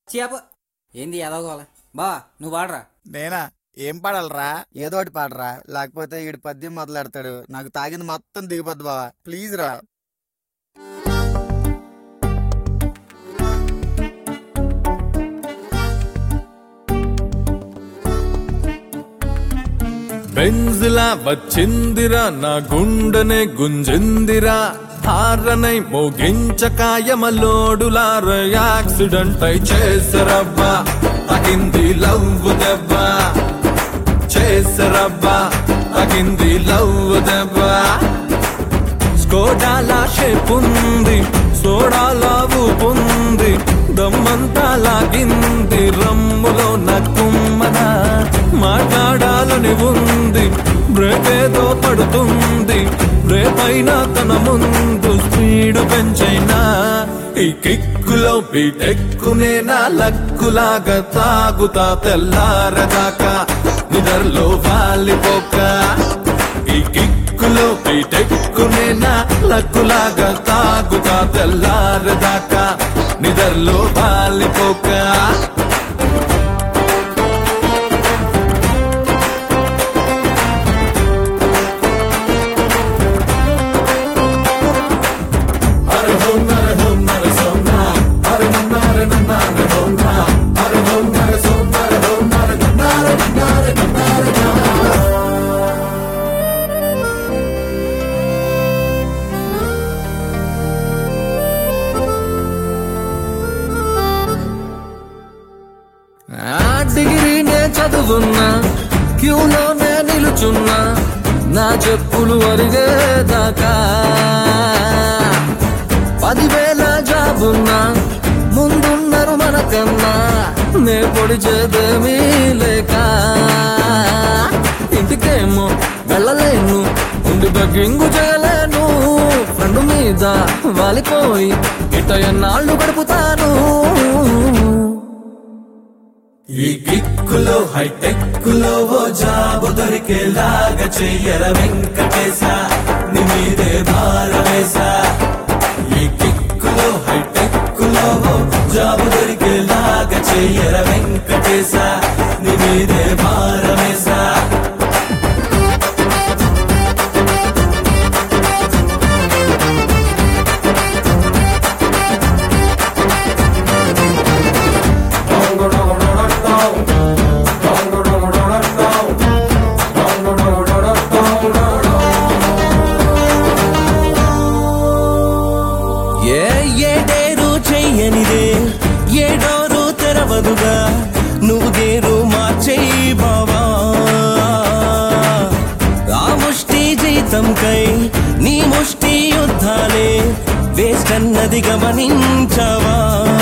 చేప ఏంది ఎదగోల బా నువ్వు వాడరా నేనా ఏం పాడాలరా ఏదో ఒకటి పాడరా లేకపోతే ఈడు పద్యం మొదలెడతాడు నాకు తాగింది మొత్తం దిగిపోద్ది బావా ప్లీజ్ రా బెంజిలా వచ్చిందిరా నా గుండెనే గుంజిందిరా హారనై మోగించకాయమలోడులార యాక్సిడెంట్ అయి చేసరబ్బా తగింది లవ్ దెబ్బ చేసరబ్బా తగింది లవ్ దెబ్బ స్కోడాలా షేప్ ఉంది సోడాలా ఊపుంది దమ్మంతా లాగింది రమ్ములో నక్కుమ్మన మాట్లాడాలని ఉంది బ్రేక్ ఏదో పడుతుంది రేపైనా తన ముందు స్పీడ్ పెంచైనా ఈ కిక్కులో బీటెక్కునే నా లక్కులాగా తాగుతా తెల్లారదాకా నిదర్లో వాలిపోక ఈ కిక్కులో బీటెక్కునే నా లక్కులాగా తాగుతా తెల్లారదాకా నిదర్లో వాలిపోక ఆ డిగ్రీనే చదువున్నా క్యూలోనే నిలుచున్నా నా చెప్పులు అరిగేదాకా పదివేల జాబున్నా ముందున్నారు మనకన్నా నే పొడిచేదేమీ లేక ఇంటికేమో వెళ్ళలేను ఉండి బగ్గింగు చేయలేను ఫ్రెండ్ మీద వాలిపోయి ఇట ఎన్నాళ్ళు గడుపుతాను ఈ కిక్కులో హైటెక్కులో ఓ జాబు దొరికేలాగా చెయ్యర వెంకటేశ నీ మీదే భారమేశా ఈ కిక్కులో హైటెక్కులో ఓ జాబు దొరికేలాగా చెయ్యర వెంకటేశ నీ మీదే భారమేశా ఏ ఏడేరు చెయ్యనిదే ఏడోరు తెరవదుగా నువ్వు గేరు మార్చేయి బావా ఆ ముష్టి జీతంకై నీ ముష్టి యుద్ధాలే వేస్ట్ అన్నది గమనించవా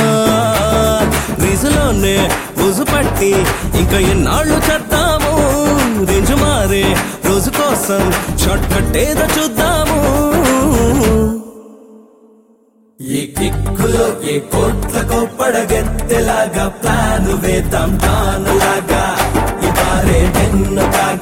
రీజులోనే రుజు పట్టి ఇంకా ఎన్నాళ్ళు చేద్దాము రేంజు మారే రోజు కోసం షార్ట్ కట్ ఏదో చూద్దాము ఈ కిక్కులో ఈ కోట్లకు పడగెత్తెలాగా ప్లాను వేద్దాం తానులాగా ఈ బారే నిన్ను తాగా